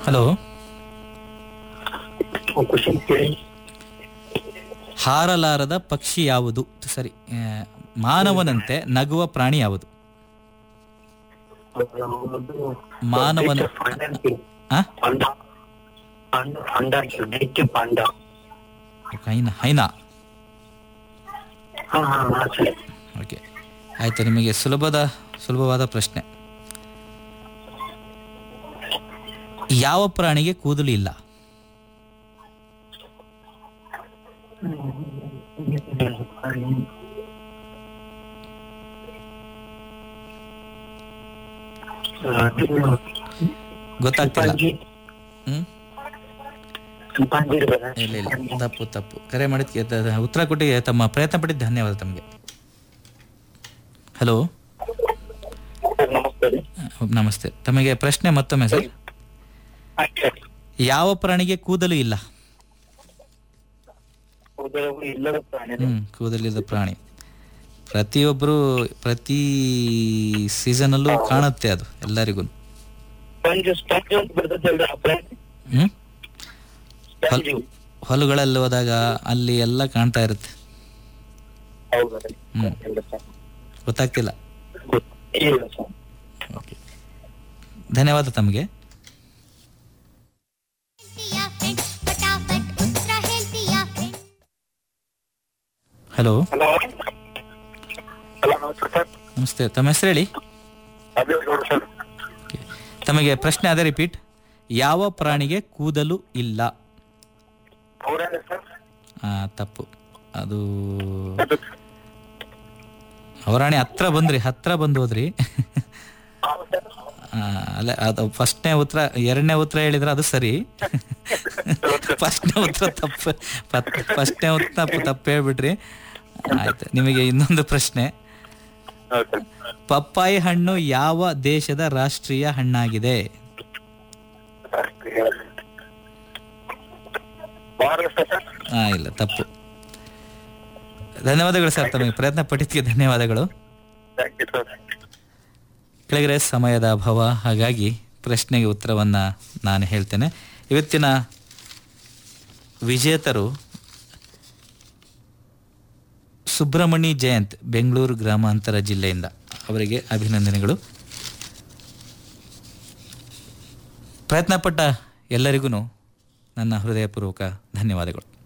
Hello question ಕೇಳಿ ಹಾರಲಾರದ ಪಕ್ಷಿ ಯಾವುದು ಸರಿ ಆ, ಮಾನವನಂತೆ ನಗುವ ಪ್ರಾಣಿ ಯಾವುದು ಮಾನವನ ಆ? ಪಾಂಡ ಪಾಂಡ ಪಾಂಡ ನೈಟ್ ಪಾಂಡ ಹೈನ ಹೈನಾ ಹಾ ಹಾ ಹಾ ಸರಿ ಓಕೆ ಆಯಿತು ನಿಮಗೆ ಸುಲಭದ ಸುಲಭವಾದ ಪ್ರಶ್ನೆ ಯಾವ ಪ್ರಾಣಿಗೆ ಕೂದಲು ಇಲ್ಲ ಗೊತ್ತಾಗ್ತಿಲ್ಲ ಹ್ಮ್ ಚಿಂಪಾಂಜಿ ಇರ್ಬೋದಾ? ಇಲ್ಲ ಇಲ್ಲ ತಪ್ಪು ತಪ್ಪು ಕರೆ ಮಾಡಿದ್ಕೆ ತ- ತ- ಉತ್ತರ ಕೊಟ್ಟಿಗೆ ತಮ್ಮ ಪ್ರಯತ್ನ ಪಟ್ಟಿದ್ದು ಧನ್ಯವಾದ ತಮಗೆ ಹಲೋ ಸರ್, ನಮಸ್ತೆ ರೀ. ನಮಸ್ತೆ ತಮಗೆ ಪ್ರಶ್ನೆ ಮತ್ತೊಮ್ಮೆ ಸರ್ ಅಷ್ಟೇ. ಯಾವ ಪ್ರಾಣಿಗೆ ಕೂದಲು ಇಲ್ಲ ಕೂದಲು ಇಲ್ಲದ ಪ್ರಾಣಿ ರೀ. ಹ್ಮ್ ಕೂದಲಿಲ್ಲದ ಪ್ರಾಣಿ ಪ್ರತಿಯೊಬ್ಬರು ಪ್ರತಿ ಸೀಸನಲ್ಲೂ ಕಾಣುತ್ತೆ ಅದು ಎಲ್ಲರಿಗೂ ಸ್ಪಂಜ್ ಸ್ಪಂಜ್ ಅಂತ ಬರ್ತದಲ್ರಿ ಆ ಪ್ರಾಣಿ ಹ್ಮ್ ಸ್ಪಂಜ್ ಹೊಲಗಳಲ್ಲಿ ಹೋದಾಗ ಅಲ್ಲಿ ಎಲ್ಲ ಕಾಣ್ತಾ ಇರುತ್ತೆ ಹೌದಾ ರೀ? ಹ್ಮ್. ಇಲ್ಲ ಸರ್. ಗೊತ್ತಾಗ್ತಿಲ್ಲ ಗೊತ್- ಇಲ್ಲ ಸರ್ ಓಕೆ ಧನ್ಯವಾದ ತಮಗೆ ಹೇಳ್ತೀಯಾ ಫ್ರೆಂಡ್ ಫಟಾಫಟ್ ಉತ್ತರ ಹೇಳ್ತೀಯಾ ಫ್ರೆಂಡ್ ಹಲೋ ಹಲೋ ಹಲೋ ನಮಸ್ತೆ ಸರ್ ನಮಸ್ತೆ ತಮ್ಮ ಹೆಸರು ಹೇಳಿ ಅದೇ ಗೌಡ ಸರ್ ಓಕೆ. ತಮಗೆ ಪ್ರಶ್ನೆ ಅದೇ ರಿಪೀಟ್ ಯಾವ ಪ್ರಾಣಿಗೆ ಕೂದಲು ಇಲ್ಲ ಅವ್ರೇನೆ ಸರ್ ಆ, ತಪ್ಪು ಅದು ಅವರಾಣಿ ಹತ್ರ ಬಂದ್ರಿ ಹತ್ರ ಬಂದು ಹೋದ್ರಿ ಹೌದು ಸರ್. ಆ, ಅಲ್ಲ ಅದು ಫಸ್ಟ್ನೇ ಉತ್ತರ ಎರಡನೇ ಉತ್ತರ ಹೇಳಿದ್ರೆ ಅದು ಸರಿ ಫಸ್ಟ್ನೇ ಉತ್ತರ ತಪ್ಪು ಫಸ್ಟ್ನೇ ಉತ್ತರ ತಪ್ಪು ತಪ್ಪು ಹೇಳ್ಬಿಟ್ರಿ ಆಯ್ತು ನಿಮಗೆ ಇನ್ನೊಂದು ಪ್ರಶ್ನೆ ಹೌದು ಸರ್. ಪಪ್ಪಾಯಿ ಹಣ್ಣು ಯಾವ ದೇಶದ ರಾಷ್ಟ್ರೀಯ ಹಣ್ಣಾಗಿದೆ ಭಾರತ ಸರ್ ಆ, ಇಲ್ಲ ತಪ್ಪು ಧನ್ಯವಾದಗಳು ಸರ್ ತಮಗೆ ಪ್ರಯತ್ನ ಪಟ್ಟಿದ್ದಕ್ಕೆ ಧನ್ಯವಾದಗಳು ಥ್ಯಾಂಕ್ ಯು ಸರ್ ಕೆಳಗಡೆ ಸಮಯದ ಅಭಾವ ಹಾಗಾಗಿ ಪ್ರಶ್ನೆಗೆ ಉತ್ತರವನ್ನ ನಾನು ಹೇಳ್ತೇನೆ ಇವತ್ತಿನ ವಿಜೇತರು ಸುಬ್ರಹ್ಮಣಿ ಜಯಂತ್ ಬೆಂಗಳೂರು ಗ್ರಾಮಾಂತರ ಜಿಲ್ಲೆಯಿಂದ ಅವರಿಗೆ ಅಭಿನಂದನೆಗಳು ಪ್ರಯತ್ನಪಟ್ಟ ಎಲ್ಲರಿಗೂ ನನ್ನ ಹೃದಯಪೂರ್ವಕ ಧನ್ಯವಾದಗಳು